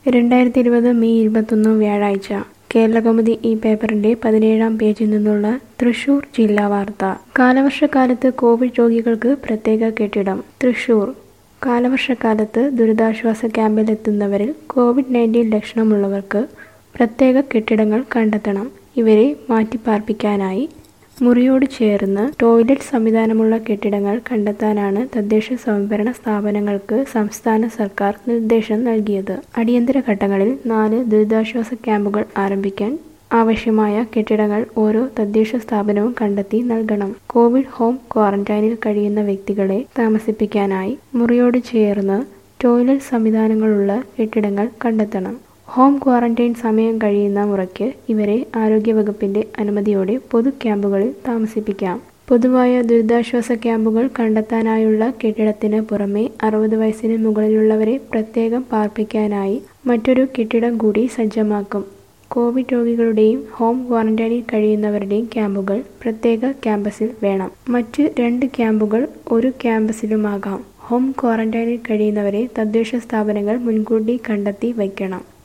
രണ്ടായിരത്തി ഇരുപത് മെയ് ഇരുപത്തൊന്ന് വ്യാഴാഴ്ച കേരളകൗമുദി ഈ പേപ്പറിന്റെ പതിനേഴാം പേജിൽ നിന്നുള്ള തൃശൂർ ജില്ലാ വാർത്ത കാലവർഷക്കാലത്ത് കോവിഡ് രോഗികൾക്ക് പ്രത്യേക കെട്ടിടം തൃശൂർ കാലവർഷക്കാലത്ത് ദുരിതാശ്വാസ ക്യാമ്പിലെത്തുന്നവരിൽ കോവിഡ് നയൻറ്റീൻ ലക്ഷണമുള്ളവർക്ക് പ്രത്യേക കെട്ടിടങ്ങൾ കണ്ടെത്തണം ഇവരെ മാറ്റിപ്പാർപ്പിക്കാനായി മുറിയോട് ചേർന്ന് ടോയ്ലറ്റ് സംവിധാനമുള്ള കെട്ടിടങ്ങൾ കണ്ടെത്താനാണ് തദ്ദേശ സ്വയംഭരണ സ്ഥാപനങ്ങൾക്ക് സംസ്ഥാന സർക്കാർ നിർദ്ദേശം നൽകിയത് അടിയന്തര ഘട്ടങ്ങളിൽ നാല് ദുരിതാശ്വാസ ക്യാമ്പുകൾ ആരംഭിക്കാൻ ആവശ്യമായ കെട്ടിടങ്ങൾ ഓരോ തദ്ദേശ സ്ഥാപനവും കണ്ടെത്തി നൽകണം കോവിഡ് ഹോം ക്വാറന്റൈനിൽ കഴിയുന്ന വ്യക്തികളെ താമസിപ്പിക്കാനായി മുറിയോട് ചേർന്ന് ടോയ്ലറ്റ് സംവിധാനങ്ങളുള്ള കെട്ടിടങ്ങൾ കണ്ടെത്തണം ഹോം ക്വാറന്റൈൻ സമയം കഴിയുന്ന മുറയ്ക്ക് ഇവരെ ആരോഗ്യവകുപ്പിന്റെ അനുമതിയോടെ പൊതു ക്യാമ്പുകളിൽ താമസിപ്പിക്കാം പൊതുവായ ദുരിതാശ്വാസ ക്യാമ്പുകൾ കണ്ടെത്താനായുള്ള കെട്ടിടത്തിന് പുറമെ അറുപത് വയസ്സിന് മുകളിലുള്ളവരെ പ്രത്യേകം പാർപ്പിക്കാനായി മറ്റൊരു കെട്ടിടം കൂടി സജ്ജമാക്കും കോവിഡ് രോഗികളുടെയും ഹോം ക്വാറന്റൈനിൽ കഴിയുന്നവരുടെയും ക്യാമ്പുകൾ പ്രത്യേക ക്യാമ്പസിൽ വേണം മറ്റ് രണ്ട് ക്യാമ്പുകൾ ഒരു ക്യാമ്പസിലുമാകാം ഹോം ക്വാറന്റൈനിൽ കഴിയുന്നവരെ തദ്ദേശ സ്ഥാപനങ്ങൾ മുൻകൂട്ടി കണ്ടെത്തി വയ്ക്കണം